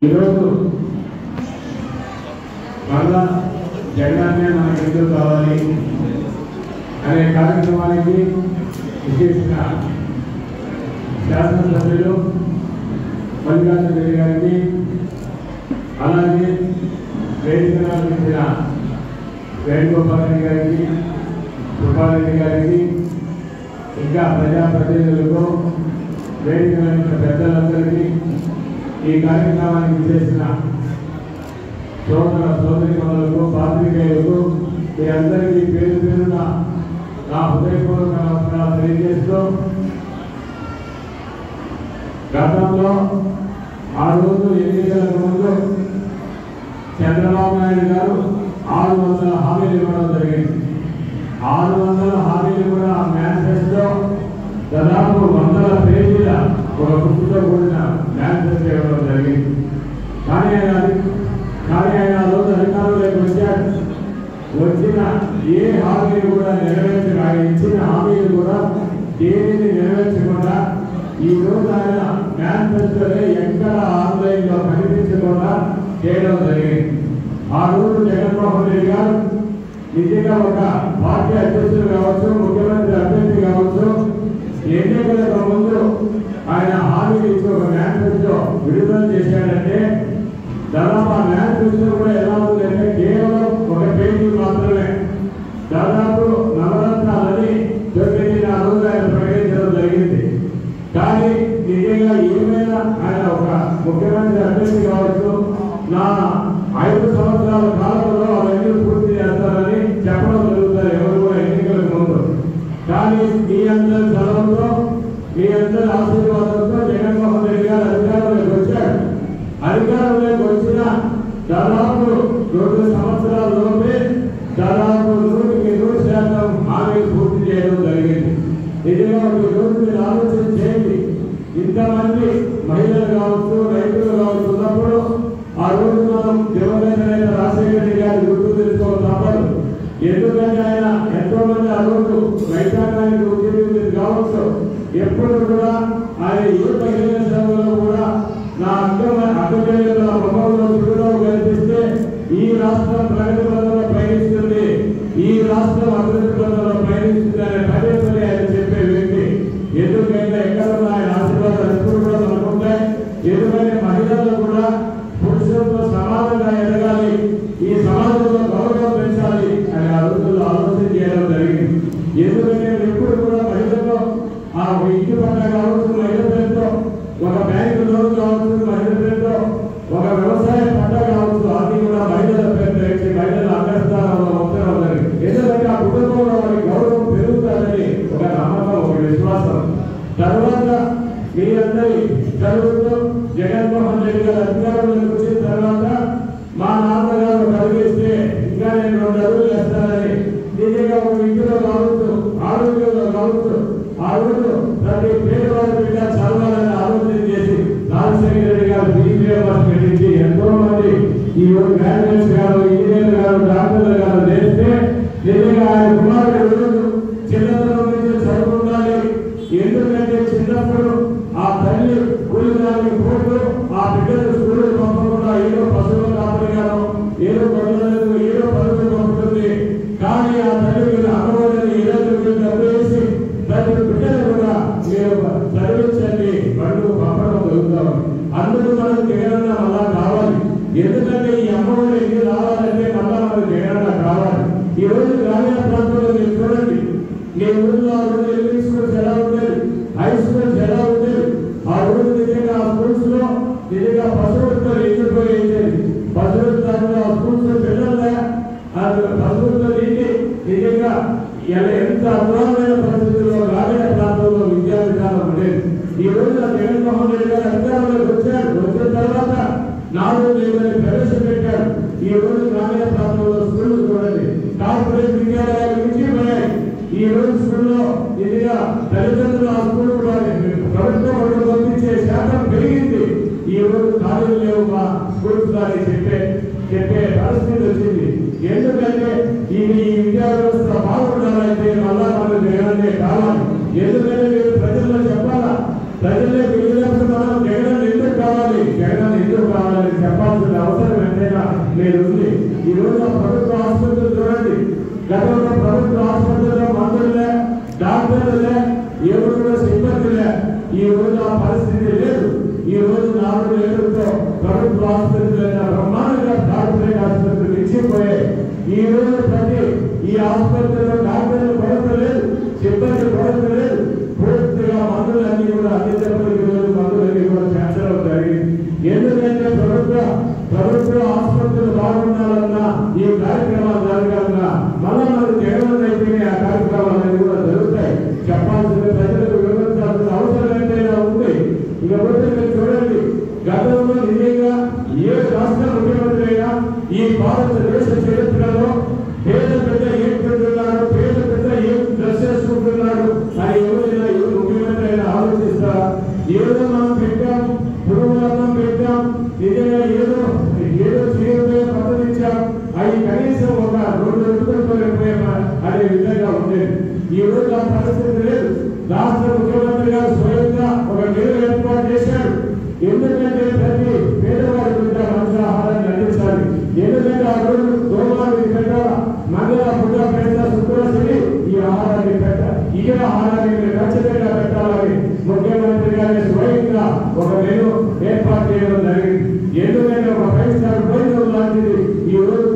ఈరోజు మళ్ళా జగనాన్నే మనకి ఎందుకు కావాలి అనే కార్యక్రమానికి విశేషంగా శాసనసభ్యులు మల్లికార్జున రెడ్డి గారికి అలాగే వేదిక ఇచ్చిన వేణుగోపాల్ రెడ్డి గారికి సుబ్బారెడ్డి గారికి ఇంకా ప్రజాప్రతినిధులకు వేదిక ఇచ్చిన పెద్దలందరికీ ఈ కార్యక్రమానికి చేసిన సోదర సోదరి మనులకు పాత్రికేయులకు మీ అందరికీ పేరు పేరున నా హృదయపూర్వక నమస్కారాలు తెలియజేస్తూ గతంలో ఆ రోజు ఎన్నికలకు ముందు చంద్రబాబు నాయుడు గారు ఆరు వందల హామీలు ఇవ్వడం జరిగింది ఆరు వందల హామీలు కూడా మేనిఫెస్టో దాదాపు వందల పేజీల ఒక బుక్తో కూడిన మేనిఫెస్టో ఇవ్వడం జరిగింది కానీ ఆయన కానీ ఆయన ఆ రోజు అధికారంలోకి వచ్చాడు వచ్చిన ఏ హామీలు కూడా నెరవేర్చక ఆయన ఇచ్చిన హామీలు కూడా దేనిని నెరవేర్చకుండా ఈ రోజు ఆయన మేనిఫెస్టోనే ఎక్కడ ఆన్లైన్ లో కనిపించకుండా చేయడం జరిగింది ఆ రోజు జగన్మోహన్ రెడ్డి గారు నిజంగా ఒక పార్టీ అధ్యక్షులు కావచ్చు ముఖ్యమంత్రి అభ్యర్థి కావచ్చు ఎన్నికలకు ముందు ఆయన హామీలు ఇచ్చి ఒక మేనిఫెస్టో విడుదల చేశాడంటే దాదాపు ఆ మేనిఫెస్టో కూడా ఎలా ఉందంటే కేవలం ఒక పేజీ మాత్రమే దాదాపు నవరత్నాలని తొమ్మిది ఆ రోజు ఆయన ప్రకటించడం జరిగింది కానీ నిజంగా ఏమైనా ఆయన ఒక ముఖ్యమంత్రి అభ్యర్థి కావచ్చు నా ఐదు సంవత్సరాల కాలంలో అవన్నీ పూర్తి చేస్తారని చెప్పడం జరుగుతారు ఎవరు కూడా ఎన్నికలకు ముందు కానీ మీ అందరి చదవంతో మీ అందరి ఆశీర్వాదంతో జగన్మోహన్ రెడ్డి గారు అధికారంలోకి వచ్చాడు అధికారంలోకి వచ్చిన దాదాపు రెండు సంవత్సరాల లోపే దాదాపు నూటికి నూరు శాతం హామీలు పూర్తి చేయడం జరిగింది నిజంగా ఒక రోజు మీరు ఆలోచన చేయండి ఇంతమంది మహిళలు కావచ్చు రైతులు కావచ్చు ఉన్నప్పుడు ఆ రోజు మనం దివంగత నేత రాజశేఖర రెడ్డి గారి గుర్తు తెలుసుకోవడం తప్పదు ఎందుకంటే ఆయన ఎంతో మంది ఆ రోజు రైతాంగానికి ఉద్యోగులు కావచ్చు ఎప్పుడు కూడా ఆయన ఏ బహిరంగ సభలో కూడా నా అక్క అక్కజల్లుల ముఖంలో చిరునవ్వు కనిపిస్తే ఈ రాష్ట్రం ప్రగతి పదంలో పయనిస్తుంది ఈ రాష్ట్రం అభివృద్ధి పదంలో పయనిస్తుంది అనే పదే పదే ఆయన చెప్పే వ్యక్తి ఎందుకంటే ఎక్కడ ఉన్న ఆయన ఆశీర్వాదాలు ఎప్పుడు కూడా మనకుంటాయి ఎందుకంటే మహిళలు కూడా పురుషులతో సమానంగా ఎదగాలి ఈ సమాజంలో గౌరవం పెంచాలి అని ఆ రోజుల్లో ఆలోచన చేయడం జరిగింది ఎందుకంటే ఎప్పుడు కూడా మహిళల్లో ఆ ఒక ఇంటి పట్ల కావచ్చు మహిళ పేరుతో ఒక బ్యాంకు లోన్ కావచ్చు మహిళ పేరుతో ఒక వ్యవసాయ పంట కావచ్చు అది కూడా మహిళల పేరుతో ఇచ్చి మహిళల అగ్రస్థానంలో ఉంచడం జరిగింది ఎందుకంటే ఆ కుటుంబంలో వారి గౌరవం పెరుగుతుందని ఒక నమ్మకం ఒక విశ్వాసం తర్వాత మీ అందరి చదువుతో జగన్మోహన్ రెడ్డి గారు అధికారంలోకి వచ్చిన తర్వాత మా నాన్నగారు కలిగిస్తే ఇంకా నేను రెండు అడుగులు వేస్తానని నిజంగా ఒక ఇంటిలో కావచ్చు ఆరోగ్యంలో కావచ్చు ఆ రోజు ప్రతి పేదవారి బిడ్డ చదవాలని ఆలోచన చేసి రాజశేఖర రెడ్డి గారు బీపీఎంఎస్ పెట్టించి ఎంతో మంది ఈ రోజు గ్రాడ్యుయేట్స్ గారు ఇంజనీర్లు గారు డాక్టర్లు గారు చేస్తే నిజంగా ఆయన కుమారుడు రోజు చిన్నతనం నుంచి చదువుకుండాలి ఎందుకంటే చిన్నప్పుడు ఆ తల్లి కూలిదానికి పోతూ ఆ బిడ్డలు స్కూల్ పంపకుండా ఏదో పశువుల కాపరిగానో ఏదో పనులను ఏదో పనులు పంపుతుంది కానీ ఆ తల్లి మీద అమ్మవారిని ఏదో డబ్బు వేసి ప్రతి బిడ్డలు కూడా మీరు చదివించండి బళ్ళు పంపడం జరుగుతాం అందుకు మనం జగనన్న మళ్ళా కావాలి ఎందుకంటే ఈ అమ్మవారి ఎన్ని రావాలంటే మళ్ళా మనకు జగనన్న కావాలి ఈ రోజు గ్రామీణ ప్రాంతంలో మీరు చూడండి మీ ఊళ్ళో ఆ రోజు ఎలిమెంటరీ స్కూల్స్ ఎలా ఉండేది హై స్కూల్స్ ఎలా ఉండేది ఆ రోజు నిజంగా ఆ స్కూల్స్ లో నిజంగా పశువులతో ఎండిపోయేది పశువులతో ఆ స్కూల్స్ లో పిల్లలే ఆ పశువులతో నిండి నిజంగా ఇలా ఎంత అద్భుతమైన పరిస్థితుల్లో గ్రామీణ ప్రాంతంలో విద్యా విధానం ఉండేది ఈ రోజు ఆ జగన్మోహన్ రెడ్డి గారు అధికారంలోకి వచ్చారు వచ్చిన తర్వాత నాలుగు లేదని ప్రవేశపెట్టారు ఈ రోజు గ్రామీణ ప్రాంతంలో స్కూళ్ళు చూడండి కార్పొరేట్ విద్యాలయాలు మించిపోయాయి ఈ రోజు స్కూల్లో ఇదిగా తల్లిదండ్రులు ఆ స్కూల్ కూడా ప్రభుత్వం వాళ్ళు పంపించే శాతం పెరిగింది ఈ రోజు ఖాళీలు లేవు మా స్కూల్స్ కానీ చెప్పే చెప్పే పరిస్థితి వచ్చింది ఎందుకంటే ఈ ఈ విద్యా వ్యవస్థ బాగుండాలంటే మళ్ళా మనం జగనన్నే కావాలి ఎందుకంటే మీరు ప్రజల్లో చెప్పాలా ప్రజల్లో వెళ్ళినప్పుడు మనం జగన్ ఎందుకు కావాలి జగన్ ఎందుకు కావాలని మీరు ఉంది ఈ రోజు ఆ ప్రభుత్వ ఆసుపత్రులు చూడండి గతంలో ప్రభుత్వ ఆసుపత్రుల్లో మందులే డాక్టర్లే ఎవరు కూడా సిబ్బందిలే ఈ రోజు ఆ పరిస్థితి లేదు ఈ రోజు నాలుగు ఏడుతో ప్రభుత్వ ఆసుపత్రులైన బ్రహ్మాండంగా డాక్టరేట్ ఆసుపత్రులు ఇచ్చిపోయాయి ఈ రోజు ప్రతి ఈ ఆసుపత్రిలో డాక్టర్లు కొరత లేదు సిబ్బంది కొరత లేదు పూర్తిగా మందులన్నీ కూడా అందించబడి ఈ రోజు మందులన్నీ కూడా చేర్చడం జరిగింది ఎందుకంటే ప్రభుత్వ ప్రభుత్వ ఆసుపత్రులు బాగుండాలన్నా ఈ కార్యక్రమాలు జరగాలన్నా మళ్ళా మనకు జగన్ అయిపోయినాయి ఆ కార్యక్రమాలన్నీ కూడా జరుగుతాయి చెప్పాల్సిన ప్రజలకు వివరించాల్సిన అవసరం ఎంతైనా ఉంది ఇకపోతే మీరు చూడండి గతంలో నిజంగా ఏ రాష్ట్ర ముఖ్యమంత్రి అయినా ఈ భారతదేశ చరిత్రలో పేద పెద్ద ఏం పెడుతున్నాడు పేద పెద్ద ఏం డ్రెస్ చేసుకుంటున్నాడు అని ఎవరైనా ఎవరు ముఖ్యమంత్రి అయినా ఆలోచిస్తారా ఏదో మనం పెట్టాం పురుగులన్నం పెట్టాం నిజంగా ఏదో ఏదో చేయబోయే పద్ధతించాం అవి కనీసం ఒక రెండు ఎదుర్కొనిపోయా అనే విధంగా ఉండేది ఈ రోజు ఆ పరిస్థితి లేదు రాష్ట్ర ముఖ్యమంత్రి గారు స్వయంగా ఒక నిధులు ఏర్పాటు చేశాడు ఎందుకంటే ప్రతి పేదవాడి బిడ్డ మంచి ఆహారాన్ని అందించాలి ఎందుకంటే ఆ రోజు సోమవారం పెట్టాలా మంగళ బుద్ధ పేద శుక్రశని ఈ ఆహారాన్ని పెట్ట ఈ ఆహారాన్ని మీరు ఖచ్చితంగా పెట్టాలని ముఖ్యమంత్రి గారి స్వయంగా ఒక మెను ఏర్పాటు చేయడం జరిగింది ఎందుకంటే ఒక ఫైవ్ స్టార్ భోజనం లాంటిది ఈ రోజు